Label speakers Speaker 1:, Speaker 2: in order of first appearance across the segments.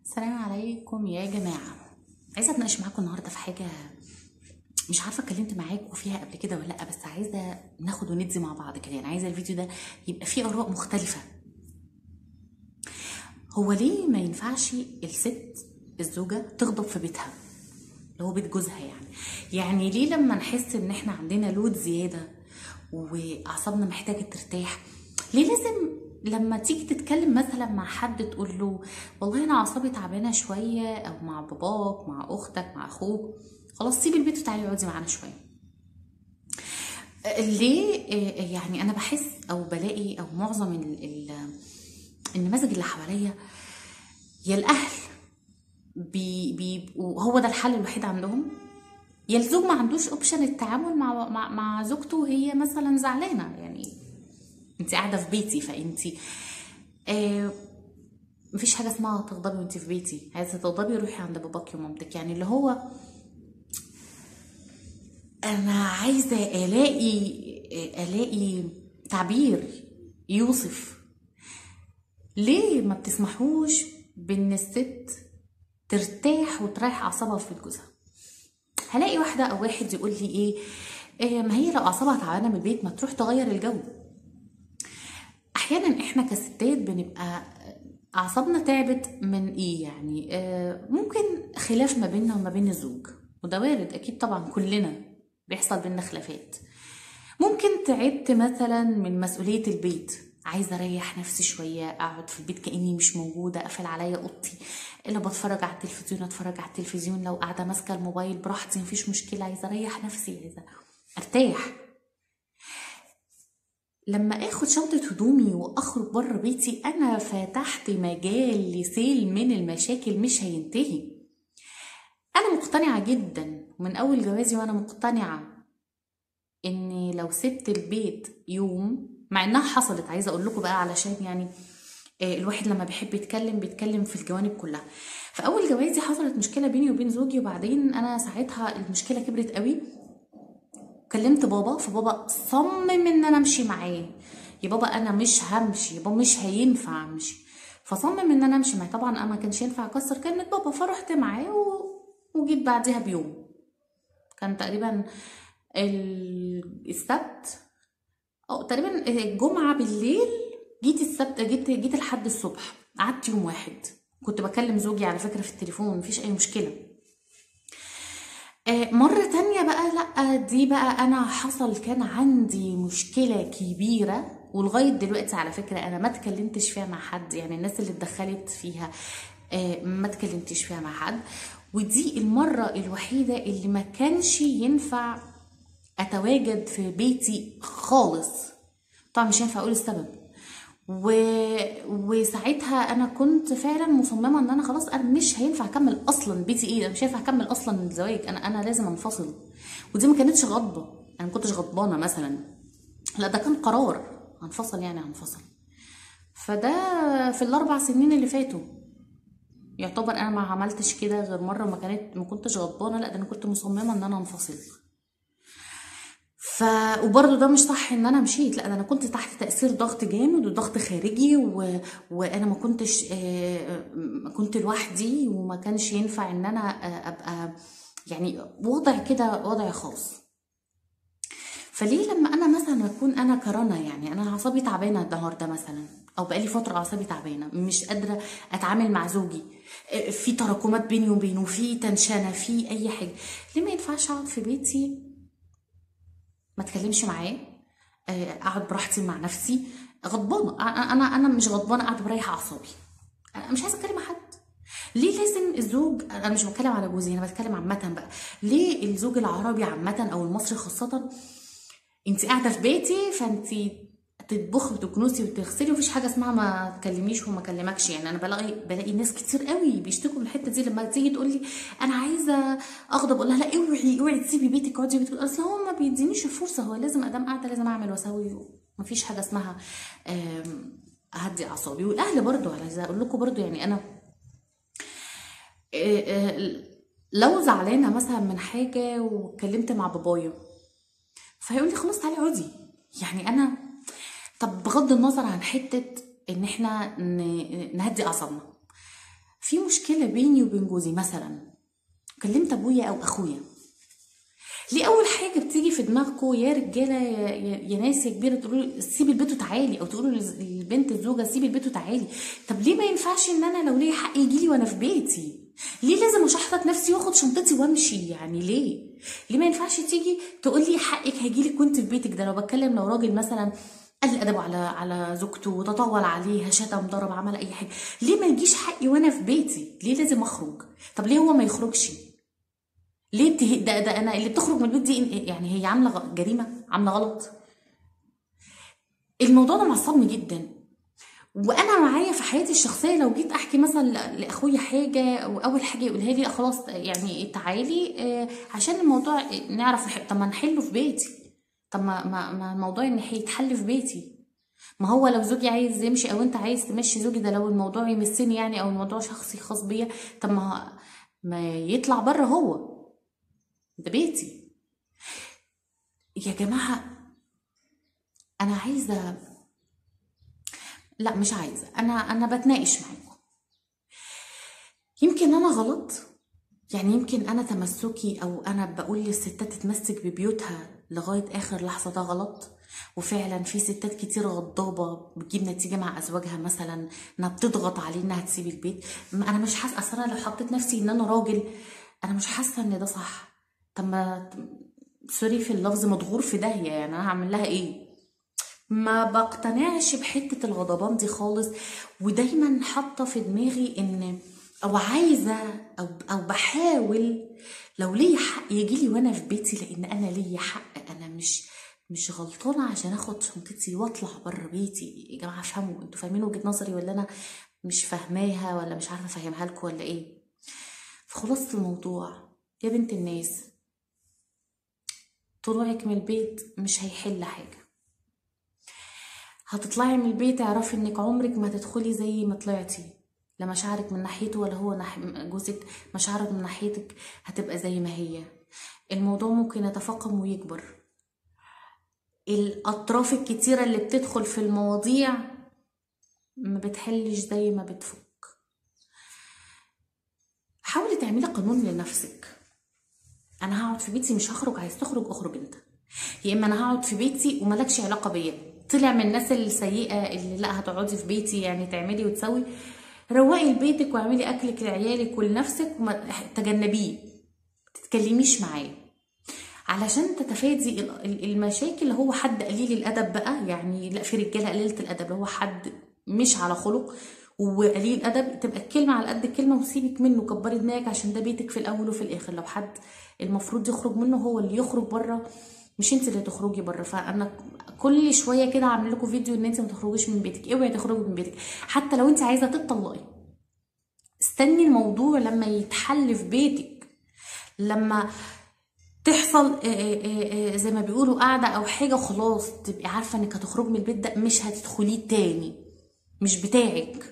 Speaker 1: السلام عليكم يا جماعة عايزة اتناقش معاكم النهاردة في حاجة مش عارفة اتكلمت معاكم فيها قبل كده ولا لأ بس عايزة ناخد وندي مع بعض كده يعني عايزة الفيديو ده يبقى فيه آراء مختلفة هو ليه ما ينفعش الست الزوجة تغضب في بيتها اللي هو بيت جوزها يعني يعني ليه لما نحس ان احنا عندنا لود زيادة واعصابنا محتاجة ترتاح ليه لازم لما تيجي تتكلم مثلا مع حد تقول له والله انا اعصابي تعبانه شويه او مع باباك مع اختك مع اخوك خلاص سيب البيت وتعالي اقعدي معانا شويه ليه يعني انا بحس او بلاقي او معظم ال- ال- النماذج اللي حواليا يا الاهل بي- بيبقوا هو ده الحل الوحيد عندهم يا الزوج ما عندوش اوبشن التعامل مع مع, مع زوجته وهي مثلا زعلانه يعني انت قاعده في بيتي فانت آه مفيش حاجه اسمها تغضبي وانت في بيتي عايزه تغضبي روحي عند باباكي ومامتك يعني اللي هو انا عايزه الاقي الاقي تعبير يوصف ليه ما بتسمحوش بان الست ترتاح وتريح اعصابها في بيت جوزها هلاقي واحده او واحد يقول لي ايه آه، ما هي لو اعصابها تعبانه من البيت ما تروح تغير الجو احيانا احنا كستات بنبقى اعصابنا تعبت من ايه يعني آه، ممكن خلاف ما بيننا وما بين الزوج وده وارد اكيد طبعا كلنا بيحصل بينا خلافات ممكن تعبت مثلا من مسؤوليه البيت عايزه اريح نفسي شويه اقعد في البيت كاني مش موجوده اقفل عليا اوضتي لو بتفرج على التلفزيون اتفرج على التلفزيون لو قاعده ماسكه الموبايل براحتي مفيش مشكله عايزه اريح نفسي عايزه ارتاح لما اخد شنطة هدومي واخرج بره بيتي انا فتحت مجال لسيل من المشاكل مش هينتهي انا مقتنعة جدا من اول جوازي وانا مقتنعة ان لو سبت البيت يوم مع انها حصلت عايزة اقول لكم بقى علشان يعني آه، الواحد لما بيحب يتكلم بيتكلم في الجوانب كلها في اول جوازي حصلت مشكلة بيني وبين زوجي وبعدين انا ساعتها المشكلة كبرت قوي كلمت بابا فبابا صمم ان انا امشي معاه يا بابا انا مش همشي يا بابا مش هينفع امشي فصمم ان انا امشي معاه طبعا انا ما كانش ينفع اكسر كلمه بابا فرحت معاه و... وجيت بعدها بيوم كان تقريبا ال- السبت او تقريبا الجمعه بالليل جيت السبت جيت جيت لحد الصبح قعدت يوم واحد كنت بكلم زوجي على فكره في التليفون مفيش اي مشكله آه، مرة تانية بقى لأ دي بقى أنا حصل كان عندي مشكلة كبيرة ولغاية دلوقتي على فكرة أنا ما اتكلمتش فيها مع حد يعني الناس اللي اتدخلت فيها آه، ما اتكلمتش فيها مع حد ودي المرة الوحيدة اللي ما كانش ينفع أتواجد في بيتي خالص طبعا مش هينفع أقول السبب و... وساعتها انا كنت فعلا مصممه ان انا خلاص انا مش هينفع اكمل اصلا بيتي ايه انا مش هينفع اكمل اصلا الزواج انا انا لازم انفصل ودي ما كانتش غضبه انا ما كنتش غضبانه مثلا لا ده كان قرار هنفصل يعني هنفصل فده في الاربع سنين اللي فاتوا يعتبر انا ما عملتش كده غير مره ما كانت ما كنتش غضبانه لا ده انا كنت مصممه ان انا انفصل ف وبرضه ده مش صح ان انا مشيت لا ده انا كنت تحت تاثير ضغط جامد وضغط خارجي و... وانا ما كنتش آه، ما كنت لوحدي وما كانش ينفع ان انا آه، ابقى يعني وضع كده وضع خاص فليه لما انا مثلا اكون انا كرنا يعني انا اعصابي تعبانه النهارده مثلا او بقالي فتره اعصابي تعبانه مش قادره اتعامل مع زوجي آه، في تراكمات بيني وبينه في تنشنه في اي حاجه ليه ما ينفعش اقعد في بيتي ما اتكلمش معاه آه، اقعد براحتي مع نفسي غضبانه انا انا انا مش غضبانه قاعده بريح اعصابي انا مش عايزه اتكلم مع حد ليه لازم الزوج انا مش بتكلم على جوزي انا بتكلم عامه بقى ليه الزوج العربي عامه او المصري خاصه انت قاعده في بيتي فانت تطبخي وتكنسي وتغسلي ومفيش حاجه اسمها ما تكلميش وما اكلمكش يعني انا بلاقي بلاقي ناس كتير قوي بيشتكوا من الحته دي لما تيجي تقول لي انا عايزه اغضب اقول لها لا اوعي اوعي تسيبي بيتك اقعدي بيتك اصل هو ما بيدينيش الفرصه هو لازم ادام قاعده لازم اعمل واسوي مفيش حاجه اسمها آم، اهدي اعصابي والاهل برضو عايزه اقول لكم برضو يعني انا آه، آه، لو زعلانه مثلا من حاجه واتكلمت مع بابايا فهيقول لي خلاص تعالي اقعدي يعني انا طب بغض النظر عن حته ان احنا ن- نهدي اعصابنا في مشكله بيني وبين جوزي مثلا كلمت ابويا او اخويا ليه اول حاجه بتيجي في دماغكم يا رجاله يا, يا, يا ناس يا كبيره تقولوا سيبي البيت وتعالي او تقولوا للبنت الزوجه سيبي البيت وتعالي طب ليه ما ينفعش ان انا لو ليا حق يجي لي وانا في بيتي ليه لازم اشحطط نفسي واخد شنطتي وامشي يعني ليه ليه ما ينفعش تيجي تقول لي حقك هيجي لك وانت في بيتك ده لو بتكلم لو راجل مثلا قل ادبه على على زوجته وتطاول عليها شتم ضرب عمل اي حاجه ليه ما يجيش حقي وانا في بيتي ليه لازم اخرج طب ليه هو ما يخرجش ليه بته... ده, ده انا اللي بتخرج من البيت دي يعني هي عامله غ- جريمه عامله غلط الموضوع ده معصبني جدا وانا معايا في حياتي الشخصيه لو جيت احكي مثلا ل- لاخويا حاجه واول حاجه يقولها لي لا خلاص يعني تعالي آه، عشان الموضوع نعرف نحل طب ما نحله في بيتي طب ما ما, ما الموضوع ان هيتحل في بيتي ما هو لو زوجي عايز يمشي او انت عايز تمشي زوجي ده لو الموضوع يمسني يعني او الموضوع شخصي خاص بيا طب ما ما يطلع بره هو ده بيتي يا جماعه انا عايزه لا مش عايزه انا انا بتناقش معاكم يمكن انا غلط يعني يمكن انا تمسكي او انا بقول للستات تتمسك ببيوتها لغايه اخر لحظه ده غلط وفعلا في ستات كتير غضابه بتجيب نتيجه مع ازواجها مثلا انها بتضغط عليه انها تسيب البيت ما انا مش حاسه اصل انا لو حطيت نفسي ان انا راجل انا مش حاسه ان ده صح طب ما سوري في اللفظ مضغور في داهيه يعني انا هعمل لها ايه ما بقتنعش بحتة الغضبان دي خالص ودايما حاطة في دماغي ان او عايزة او او بحاول لو ليا حق يجيلي وانا في بيتي لان انا ليا حق انا مش مش غلطانة عشان اخد شنطتي واطلع بره بيتي يا جماعة فهموا انتوا فاهمين وجهة نظري ولا انا مش فاهماها ولا مش عارفة افهمها لكم ولا ايه فخلاصة الموضوع يا بنت الناس طلوعك من البيت مش هيحل حاجة هتطلعي من البيت اعرفي انك عمرك ما هتدخلي زي ما طلعتي لا مشاعرك من ناحيته ولا هو نح... جوزك مشاعرك من ناحيتك هتبقى زي ما هي الموضوع ممكن يتفاقم ويكبر الأطراف الكتيرة اللي بتدخل في المواضيع ما بتحلش زي ما بتفك حاولي تعملي قانون لنفسك انا هقعد في بيتي مش هخرج عايز تخرج اخرج انت يا اما انا هقعد في بيتي وملكش علاقه بيا طلع من الناس السيئه اللي لا هتقعدي في بيتي يعني تعملي وتسوي روقي لبيتك واعملي اكلك لعيالك ولنفسك وما تجنبيه تتكلميش معاه علشان تتفادي ال- ال- المشاكل اللي هو حد قليل الادب بقى يعني لا في رجاله قليله الادب اللي هو حد مش على خلق وقليل ادب تبقى الكلمه على قد الكلمه وسيبك منه كبري دماغك عشان ده بيتك في الاول وفي الاخر لو حد المفروض يخرج منه هو اللي يخرج بره مش انت اللي تخرجي بره فانا كل شويه كده اعمل لكم فيديو ان انت ما تخرجيش من بيتك اوعي تخرجي من بيتك حتى لو انت عايزه تطلقي استني الموضوع لما يتحل في بيتك لما تحصل آه، آه، آه، زي ما بيقولوا قاعدة أو حاجة خلاص تبقي عارفة إنك هتخرجي من البيت ده مش هتدخليه تاني مش بتاعك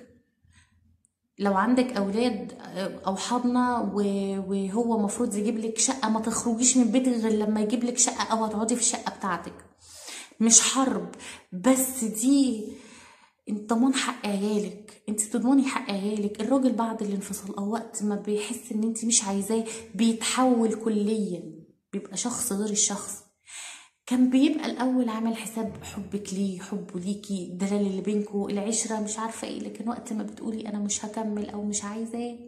Speaker 1: لو عندك أولاد آه، أو حضنة و- وهو مفروض يجيب لك شقة ما تخرجيش من بيتك غير لما يجيب لك شقة أو هتقعدي في الشقة بتاعتك مش حرب بس دي انت ضمان حق عيالك انت تضمني حق عيالك الراجل بعد الانفصال او وقت ما بيحس ان انت مش عايزاه بيتحول كليا بيبقى شخص غير الشخص كان بيبقى الاول عامل حساب حبك ليه حبه ليكي الدلال اللي بينكو العشره مش عارفه ايه لكن وقت ما بتقولي انا مش هكمل او مش عايزاه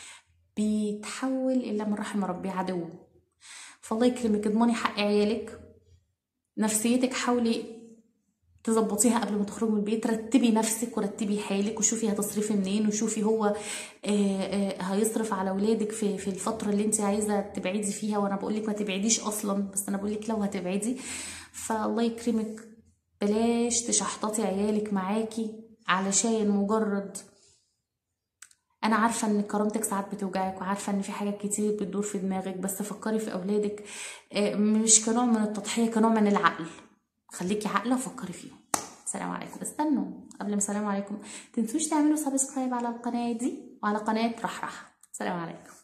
Speaker 1: بيتحول الى من رحم ربي عدو فالله يكرمك اضمني حق عيالك نفسيتك حاولي تظبطيها قبل ما تخرجي من البيت رتبي نفسك ورتبي حالك وشوفي هتصرفي منين وشوفي هو آه، آه، هيصرف على اولادك في في الفتره اللي انت عايزه تبعدي فيها وانا بقول لك ما تبعديش اصلا بس انا بقول لك لو هتبعدي فالله يكرمك بلاش تشحططي عيالك معاكي علشان مجرد انا عارفه ان كرامتك ساعات بتوجعك وعارفه ان في حاجات كتير بتدور في دماغك بس فكري في اولادك آه، مش كنوع من التضحيه كنوع من العقل خليكي عاقله وفكري فيهم السلام عليكم استنوا قبل ما السلام عليكم تنسوش تعملوا سبسكرايب على القناه دي وعلى قناه رحرح السلام عليكم